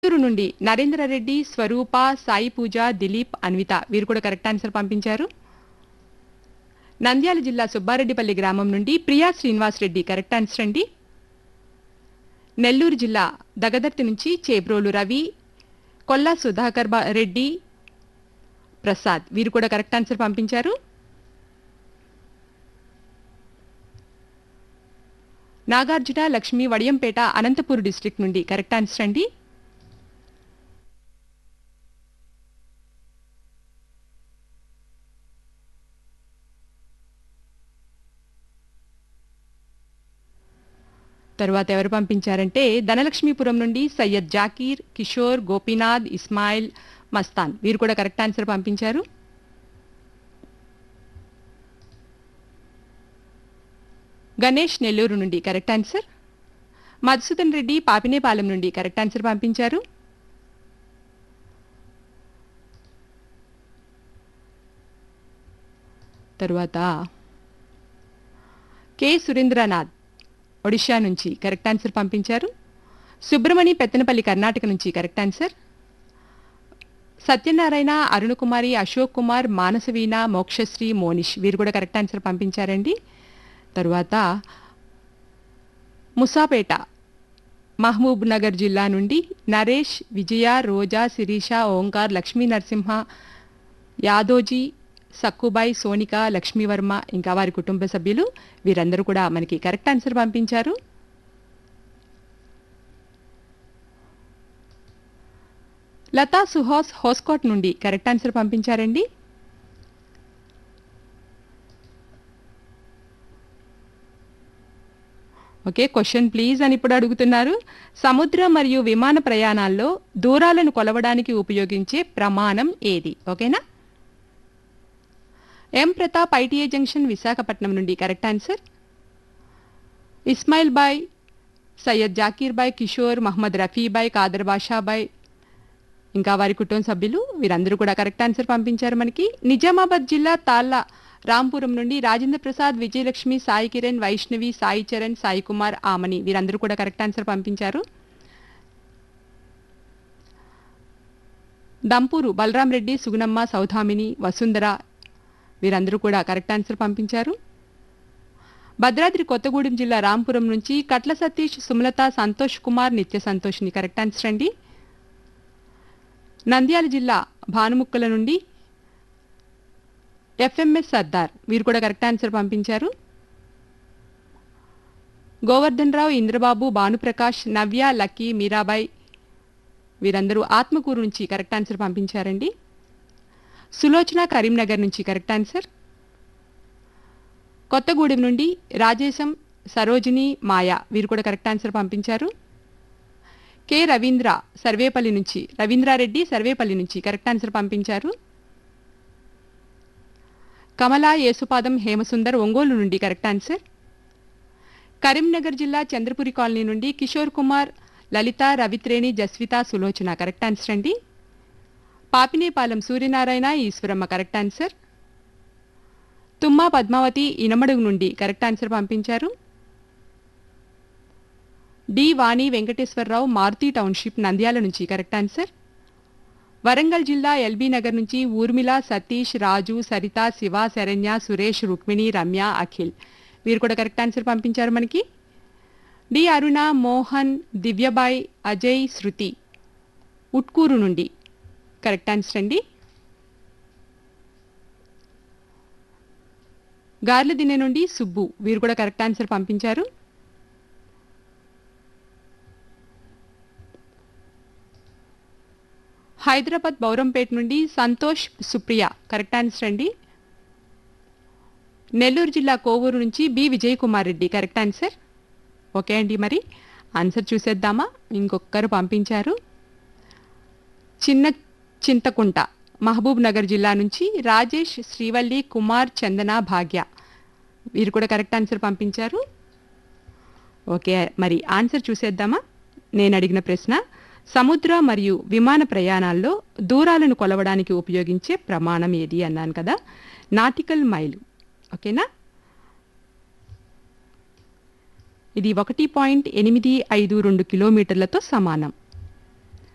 చిత్తూరు నుండి నరేంద్ర రెడ్డి స్వరూప సాయి పూజ దిలీప్ అన్విత వీరు కూడా కరెక్ట్ ఆన్సర్ పంపించారు నంద్యాల జిల్లా సుబ్బారెడ్డిపల్లి గ్రామం నుండి ప్రియా శ్రీనివాస్ రెడ్డి కరెక్ట్ ఆన్సర్ అండి నెల్లూరు జిల్లా దగదర్తి నుంచి చేబ్రోలు రవి కొల్లా సుధాకర్ బా- రెడ్డి ప్రసాద్ వీరు కూడా కరెక్ట్ ఆన్సర్ పంపించారు నాగార్జున లక్ష్మి వడియంపేట అనంతపూర్ డిస్ట్రిక్ట్ నుండి కరెక్ట్ ఆన్సర్ అండి తరువాత ఎవరు పంపించారంటే ధనలక్ష్మీపురం నుండి సయ్యద్ జాకీర్ కిషోర్ గోపీనాథ్ ఇస్మాయిల్ మస్తాన్ వీరు కూడా కరెక్ట్ ఆన్సర్ పంపించారు గణేష్ నెల్లూరు నుండి కరెక్ట్ ఆన్సర్ మధుసూదన్ రెడ్డి పాపినేపాలెం నుండి కరెక్ట్ ఆన్సర్ పంపించారు తరువాత కె సురేంద్రనాథ్ ఒడిషా నుంచి కరెక్ట్ ఆన్సర్ పంపించారు సుబ్రమణి పెత్తనపల్లి కర్ణాటక నుంచి కరెక్ట్ ఆన్సర్ సత్యనారాయణ అరుణకుమారి అశోక్ కుమార్ మానసవీణ మోక్షశ్రీ మోనిష్ వీరు కూడా కరెక్ట్ ఆన్సర్ పంపించారండి తరువాత ముసాపేట మహబూబ్ నగర్ జిల్లా నుండి నరేష్ విజయ రోజా శిరీష ఓంకార్ లక్ష్మీ నరసింహ యాదోజీ సక్కుబాయ్ సోనిక లక్ష్మీవర్మ ఇంకా వారి కుటుంబ సభ్యులు వీరందరూ కూడా మనకి కరెక్ట్ ఆన్సర్ పంపించారు లతా సుహాస్ హోస్కోట్ నుండి కరెక్ట్ ఆన్సర్ పంపించారండి ఓకే క్వశ్చన్ ప్లీజ్ అని ఇప్పుడు అడుగుతున్నారు సముద్ర మరియు విమాన ప్రయాణాల్లో దూరాలను కొలవడానికి ఉపయోగించే ప్రమాణం ఏది ఓకేనా M Pratap ITI junction Visakhapatnam నుండి కరెక్ట్ ఆన్సర్ ఇస్మాయిల్ బాయ్ సయ్యద్ జాకీర్ బాయ్ కిషోర్ మహమ్మద్ రఫీ బాయ్ కాదర్ బాషా బాయ్ ఇంకా వారి కుటుంబ సభ్యులు వీరందరూ కూడా కరెక్ట్ ఆన్సర్ పంపించారు మనకి నిజామాబాద్ జిల్లా తాళ్ళ రాంపురం నుండి రాజేంద్ర ప్రసాద్ విజయలక్ష్మి సాయి కిరణ్ వైష్ణవి సాయి చరణ్ సాయి కుమార్ ఆమని వీరందరూ కూడా కరెక్ట్ ఆన్సర్ పంపించారు దంపూరు బలరాం రెడ్డి సుగుణమ్మ సౌధామిని వసుంధర వీరందరూ కూడా కరెక్ట్ ఆన్సర్ పంపించారు భద్రాద్రి కొత్తగూడెం జిల్లా రాంపురం నుంచి కట్ల సతీష్ సుమలత సంతోష్ కుమార్ నిత్య సంతోష్ని కరెక్ట్ ఆన్సర్ అండి నంద్యాల జిల్లా భానుముక్కల నుండి ఎఫ్ఎంఎస్ సర్దార్ వీరు కూడా కరెక్ట్ ఆన్సర్ పంపించారు గోవర్ధన్ రావు ఇంద్రబాబు భానుప్రకాష్ నవ్య లక్కీ మీరాబాయ్ వీరందరూ ఆత్మకూరు నుంచి కరెక్ట్ ఆన్సర్ పంపించారండి సులోచన కరీంనగర్ నుంచి కరెక్ట్ ఆన్సర్ కొత్తగూడెం నుండి రాజేశం సరోజిని మాయా వీరు కూడా కరెక్ట్ ఆన్సర్ పంపించారు కె రవీంద్ర సర్వేపల్లి నుంచి రవీంద్రారెడ్డి సర్వేపల్లి నుంచి కరెక్ట్ ఆన్సర్ పంపించారు కమలా యేసుపాదం హేమసుందర్ ఒంగోలు నుండి కరెక్ట్ ఆన్సర్ కరీంనగర్ జిల్లా చంద్రపురి కాలనీ నుండి కిషోర్ కుమార్ లలిత రవిత్రేణి జస్విత సులోచన కరెక్ట్ ఆన్సర్ అండి పాపినేపాలెం సూర్యనారాయణ ఈశ్వరమ్మ కరెక్ట్ ఆన్సర్ తుమ్మా పద్మావతి ఇనమడుగు నుండి కరెక్ట్ ఆన్సర్ పంపించారు డి వాణి వెంకటేశ్వరరావు మారుతి టౌన్షిప్ నంద్యాల నుంచి కరెక్ట్ ఆన్సర్ వరంగల్ జిల్లా ఎల్బీ నగర్ నుంచి ఊర్మిళ సతీష్ రాజు సరిత శివ శరణ్య సురేష్ రుక్మిణి రమ్య అఖిల్ వీరు కూడా కరెక్ట్ ఆన్సర్ పంపించారు మనకి డి అరుణ మోహన్ దివ్యబాయ్ అజయ్ శృతి ఉట్కూరు నుండి కరెక్ట్ ఆన్సర్ అండి గార్ల దిన్నె నుండి సుబ్బు వీరు కూడా కరెక్ట్ ఆన్సర్ పంపించారు హైదరాబాద్ బౌరంపేట నుండి సంతోష్ సుప్రియ కరెక్ట్ ఆన్సర్ అండి నెల్లూరు జిల్లా కోవూరు నుంచి B Vijay Kumar Reddy correct answer okay అండి మరి ఆన్సర్ చూసేద్దామా ఇంకొకరు పంపించారు చిన్న చింతకుంట మహబూబ్ నగర్ జిల్లా నుంచి రాజేష్ శ్రీవల్లి కుమార్ చందన భాగ్య వీరు కూడా కరెక్ట్ ఆన్సర్ పంపించారు ఓకే మరి ఆన్సర్ చూసేద్దామా నేను అడిగిన ప్రశ్న సముద్ర మరియు విమాన ప్రయాణాల్లో దూరాలను కొలవడానికి ఉపయోగించే ప్రమాణం ఏది అన్నాను కదా నాటికల్ మైలు ఓకేనా ఇది ఒకటి పాయింట్ ఎనిమిది ఐదు రెండు కిలోమీటర్లతో సమానం